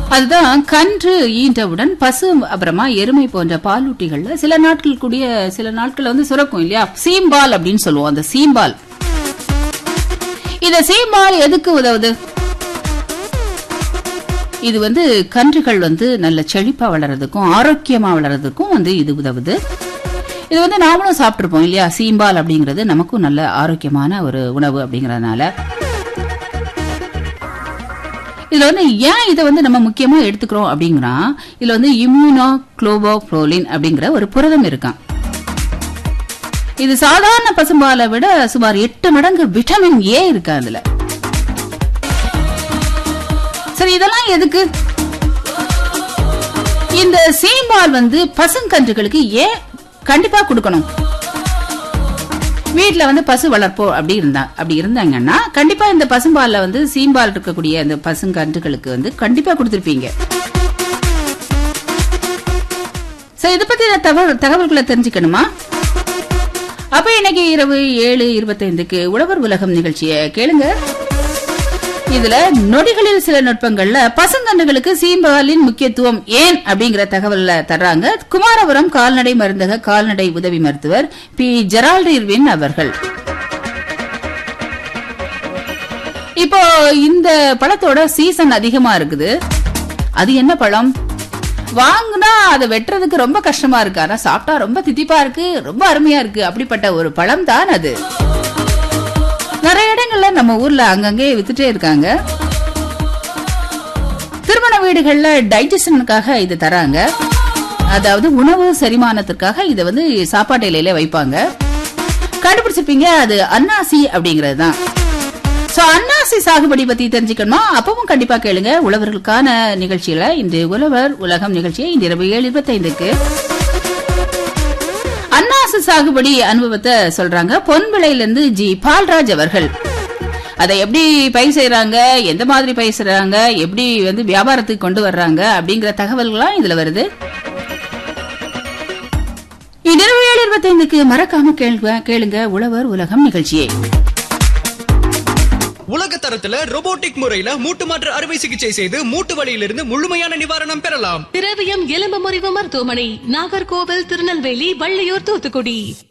அதுதான் கன்று ஈன்றவுடன் பசு அப்புறமா எருமை போன்ற பாலூட்டிகள்ல சில நாட்கள் கூடிய சில நாட்கள் வந்து சுரக்கும் இல்லையா சீம்பால் அப்படின்னு சொல்லுவோம் அந்த சீம்பால் இந்த சீம்பால் எதுக்கு உதவுது இது வந்து கன்றுகள் வந்து நல்ல செழிப்பா வளர்றதுக்கும் ஆரோக்கியமா வளர்றதுக்கும் வந்து இது உதவுது இது வந்து நாமளும் சாப்பிட்டுருப்போம் இல்லையா சீம்பால் அப்படிங்கிறது நமக்கும் நல்ல ஆரோக்கியமான ஒரு உணவு அப்படிங்கறதுனால இதுல வந்து ஏன் இதை வந்து நம்ம முக்கியமா எடுத்துக்கிறோம் அப்படிங்கிறா இதுல வந்து இம்யூனோ குளோபோப்ரோலின் அப்படிங்கிற ஒரு புரதம் இருக்கான் இது சாதாரண பசும்பாலை விட சுமார் எட்டு மடங்கு விட்டமின் ஏ இருக்கு அதுல சரி இதெல்லாம் எதுக்கு இந்த சீம்பால் வந்து பசுங்கன்றுகளுக்கு ஏன் கண்டிப்பா கொடுக்கணும் வீட்ல வந்து பசு வளர்ப்போம் அப்படி இருந்தா அப்படி இருந்தாங்கன்னா கண்டிப்பா இந்த பசும்பால்ல வந்து சீம்பால் இருக்கக்கூடிய அந்த பசுங்கன்றுகளுக்கு வந்து கண்டிப்பா கொடுத்திருப்பீங்க சரி இதை பத்தி தகவல் தகவல்களை தெரிஞ்சுக்கணுமா அப்ப இன்னைக்கு இரவு ஏழு இருபத்தைந்துக்கு உழவர் உலகம் நிகழ்ச்சியை கேளுங்க இதுல நொடிகளில் சில நுட்பங்கள்ல பசுங்கன்றுகளுக்கு சீம்பாலின் முக்கியத்துவம் ஏன் அப்படிங்கிற தகவல்ல தர்றாங்க குமாரபுரம் கால்நடை மருந்தக கால்நடை உதவி மருத்துவர் பி ஜெரால்ட் இர்வின் அவர்கள் இப்போ இந்த பழத்தோட சீசன் அதிகமா இருக்குது அது என்ன பழம் வாங்குனா அதை வெட்டுறதுக்கு ரொம்ப கஷ்டமா இருக்கு ஆனா சாப்பிட்டா ரொம்ப தித்திப்பா இருக்கு ரொம்ப அருமையா இருக்கு அப்படிப்பட்ட ஒரு பழம் தான் அது நிறைய இடங்கள்ல நம்ம ஊர்ல அங்கங்கே வித்துட்டே இருக்காங்க திருமண வீடுகள்ல டைஜஷனுக்காக இது தராங்க அதாவது உணவு செரிமானத்திற்காக இதை வந்து சாப்பாட்டு இலையில வைப்பாங்க கண்டுபிடிச்சிருப்பீங்க அது அன்னாசி அப்படிங்கிறது தான் சோ அன்னாசி சாகுபடி பத்தி தெரிஞ்சுக்கணுமா அப்பவும் கண்டிப்பா கேளுங்க உழவர்களுக்கான நிகழ்ச்சியில இன்று உழவர் உலகம் நிகழ்ச்சியை இன்று இரவு ஏழு இருபத்தைந்துக்கு அன்னாசி சாகுபடி அனுபவத்தை சொல்றாங்க பொன்விளையில இருந்து ஜி பால்ராஜ் அவர்கள் அதை எப்படி பயிர் செய்யறாங்க எந்த மாதிரி பயிர் செய்யறாங்க எப்படி வந்து வியாபாரத்துக்கு கொண்டு வர்றாங்க அப்படிங்கிற தகவல்கள்லாம் இதுல வருது இரவு ஏழு இருபத்தைந்துக்கு மறக்காம கேளுங்க கேளுங்க உழவர் உலகம் நிகழ்ச்சியை உலக தரத்துல robotic முறையில மூட்டு மாற்று அறுவை சிகிச்சை செய்து மூட்டு வலியிலிருந்து முழுமையான நிவாரணம் பெறலாம் திரவியம் எலும்பு முறிவு மருத்துவமனை நாகர்கோவில் திருநெல்வேலி வள்ளியூர் தூத்துக்குடி